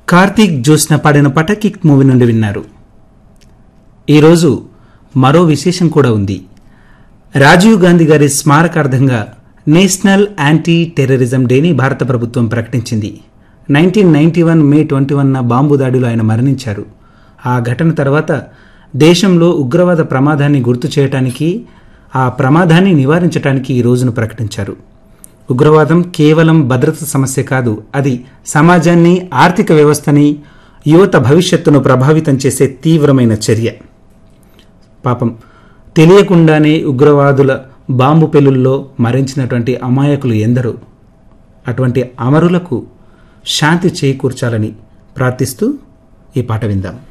కార్తీక్ జ్యోత్స్న పాడిన పాట kick movie నుండి విన్నారు ఈరోజు మరో విశేషం కూడా ఉంది రాజీవ్ గాంధీ గారి స్మారకార్థంగా నేషనల్ యాంటీ టెర్రరిజం డేని భారత ప్రభుత్వం ప్రకటించింది nineteen ninety one May twenty వన్న బాంబు దాడిలో ఆయన మరణించారు ఆ ఘటన తర్వాత దేశంలో ఉగ్రవాద ప్రమాదాన్ని గుర్తు చేయటానికి ఆ ప్రమాదాన్ని నివారించడానికి ఈ రోజును ప్రకటించారు ఉగ్రవాదం కేవలం భద్రత సమస్య కాదు అది సమాజాన్ని ఆర్థిక వ్యవస్థని యువత భవిష్యత్తును ప్రభావితం చేసే తీవ్రమైన చర్య పాపం తెలియకుండానే ఉగ్రవాదుల బాంబు పెలుల్లో మరణించినటువంటి అమాయకులు ఎందరో అటువంటి అమరులకు శాంతి చేకూర్చాలని ప్రార్థిస్తూ ఈ పాట విందాం